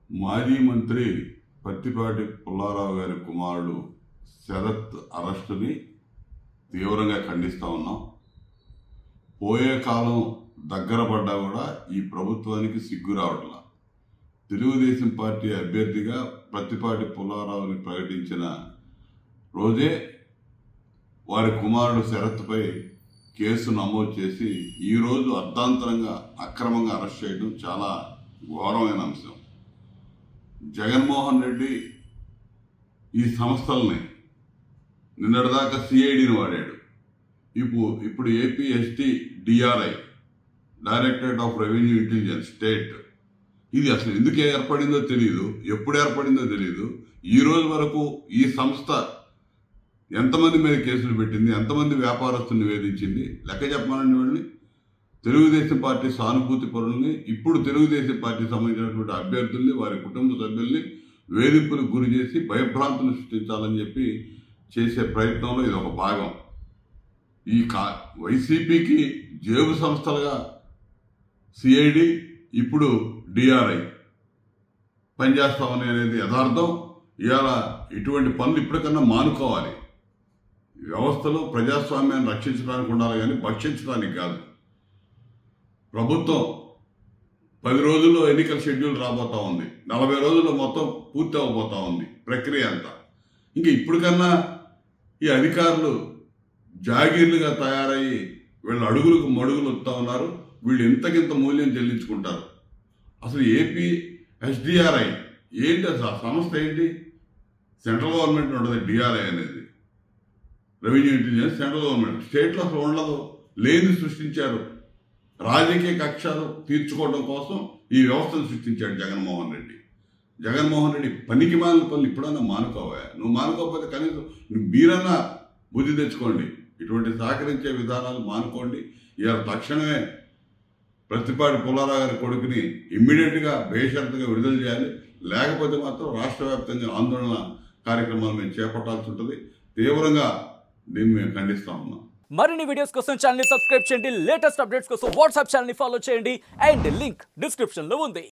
మాజీ మంత్రి పత్తిపాటి పుల్లారావు గారి కుమారుడు శరత్ అరెస్టుని తీవ్రంగా ఖండిస్తా ఉన్నాం పోయే కాలం దగ్గర పడ్డా కూడా ఈ ప్రభుత్వానికి సిగ్గు రావట్లా తెలుగుదేశం పార్టీ అభ్యర్థిగా పత్తిపాటి పుల్లారావుని ప్రకటించిన రోజే వారి కుమారుడు శరత్పై కేసు నమోదు చేసి ఈరోజు అర్ధాంతరంగా అక్రమంగా అరెస్ట్ చేయడం చాలా ఘోరమైన అంశం జగన్మోహన్ రెడ్డి ఈ సంస్థల్ని నిన్నటిదాకా సిఐడిని వాడాడు ఇప్పుడు ఇప్పుడు AP ST DRI directorate of revenue intelligence state ఇది అసలు ఎందుకు ఏర్పడిందో తెలియదు ఎప్పుడు ఏర్పడిందో తెలియదు ఈ రోజు వరకు ఈ సంస్థ ఎంతమంది మీద కేసులు పెట్టింది ఎంతమంది వ్యాపారస్తుల్ని వేధించింది లెక్క చెప్పమనండి వాళ్ళని తెలుగుదేశం పార్టీ సానుభూతి పరుల్ని ఇప్పుడు తెలుగుదేశం పార్టీ సంబంధించినటువంటి అభ్యర్థుల్ని వారి కుటుంబ సభ్యుల్ని వేధింపులకు గురి చేసి భయభ్రాంతులు సృష్టించాలని చెప్పి చేసే ప్రయత్నంలో ఇది ఒక భాగం ఈ కా వైసీపీకి జేబు సంస్థలుగా సిఐడి ఇప్పుడు డిఆర్ఐ పనిచేస్తామని అనేది యథార్థం ఇవాళ ఇటువంటి పనులు ఇప్పటికన్నా మానుకోవాలి వ్యవస్థలో ప్రజాస్వామ్యాన్ని రక్షించడానికి ఉండాలి కానీ భక్షించడానికి కాదు ప్రభుత్వం పది రోజుల్లో ఎన్నికల షెడ్యూల్ రాబోతా ఉంది నలభై రోజుల్లో మొత్తం పూర్తి అవబోతా ఉంది ప్రక్రియ అంతా ఇంకా ఇప్పటికన్నా ఈ అధికారులు జాగీర్లుగా తయారయ్యి వీళ్ళ అడుగులకు మడుగులు వస్తూ ఉన్నారు వీళ్ళు ఇంతకింత మూల్యం చెల్లించుకుంటారు అసలు ఏపీ ఎస్డిఆర్ఐ ఏంటి అసలు ఆ సంస్థ ఏంటి సెంట్రల్ గవర్నమెంట్ ఉంటుంది డిఆర్ఐ అనేది రెవెన్యూ ఇంటెలిజెన్స్ సెంట్రల్ గవర్నమెంట్ స్టేట్లో అసలు ఉండదు లేని సృష్టించారు రాజకీయ కక్షలు తీర్చుకోవడం కోసం ఈ వ్యవస్థను సృష్టించాడు జగన్మోహన్ రెడ్డి జగన్మోహన్ రెడ్డి పనికి మాలిన పనులు ఇప్పుడన్నా మానుకోవా నువ్వు మానుకోకపోతే కనీసం నువ్వు మీరన్నా బుద్ధి తెచ్చుకోండి ఇటువంటి సహకరించే విధానాలు మానుకోండి ఇవాళ తక్షణమే ప్రతిపాటి పుల్లారావు గారి కొడుకుని ఇమ్మీడియట్గా బేషరతుగా విడుదల చేయాలి లేకపోతే మాత్రం రాష్ట్ర వ్యాప్తంగా ఆందోళన కార్యక్రమాలు మేము చేపట్టాల్సి ఉంటుంది తీవ్రంగా దీన్ని మేము ఖండిస్తా ఉన్నాం మరిన్ని వీడియోస్ కోసం ఛానల్ సబ్స్క్రైబ్ చేయండి లేటెస్ట్ అప్డేట్స్ కోసం వాట్సాప్ ఛానల్ ఫాలో చేయండి అండ్ లింక్ డిస్క్రిప్షన్ లో ఉంది